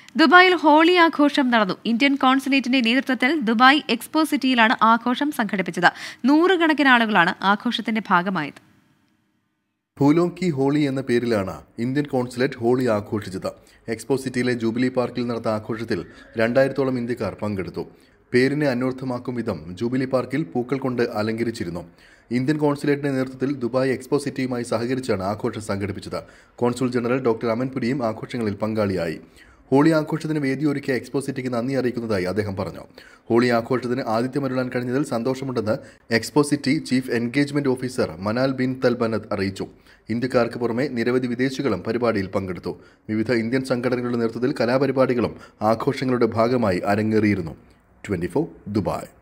ദുബായിൽ ഹോളി ആഘോഷം നടന്നു ഇന്ത്യൻ കോൺസുലേറ്റിന്റെ നേതൃത്വത്തിൽ ദുബായ് എക്സ്പോ സിറ്റിയിലാണ് ആഘോഷം സംഘടിപ്പിച്ചത് നൂറുകണക്കിന് ആളുകളാണ് ആഘോഷത്തിന്റെ ഭാഗമായത് ഫൂലോങ്കി ഹോളി എന്ന പേരിലാണ് ഇന്ത്യൻ കോൺസുലേറ്റ് ഹോളി ആഘോഷിച്ചത് എക്സ്പോ സിറ്റിയിലെ ജൂബിലി പാർക്കിൽ നടന്ന ആഘോഷത്തിൽ രണ്ടായിരത്തോളം ഇന്ത്യക്കാർ പങ്കെടുത്തു പേരിനെ അന്വർത്ഥമാക്കും വിധം ജൂബിലി പാർക്കിൽ പൂക്കൾ കൊണ്ട് അലങ്കരിച്ചിരുന്നു ഇന്ത്യൻ കോൺസുലേറ്റിന്റെ നേതൃത്വത്തിൽ ദുബായ് എക്സ്പോ സിറ്റിയുമായി സഹകരിച്ചാണ് ആഘോഷം സംഘടിപ്പിച്ചത് കോൺസുൽ ജനറൽ ഡോക്ടർ അമൻപുരിയും ആഘോഷങ്ങളിൽ പങ്കാളിയായി ഹോളി ആഘോഷത്തിന് വേദിയൊരുക്കിയ എക്സ്പോ സിറ്റിക്ക് നന്ദി അറിയിക്കുന്നതായി അദ്ദേഹം പറഞ്ഞു ഹോളി ആഘോഷത്തിന് ആതിഥ്യമരുളാൻ കഴിഞ്ഞതിൽ സന്തോഷമുണ്ടെന്ന് Expo city chief engagement officer Manal bin Talbanat അറിയിച്ചു ഇന്ത്യക്കാർക്ക് പുറമെ നിരവധി വിദേശികളും പരിപാടിയിൽ പങ്കെടുത്തു വിവിധ ഇന്ത്യൻ സംഘടനകളുടെ നേതൃത്വത്തിൽ കലാപരിപാടികളും ആഘോഷങ്ങളുടെ ഭാഗമായി അരങ്ങേറിയിരുന്നു ട്വന്റി ദുബായ്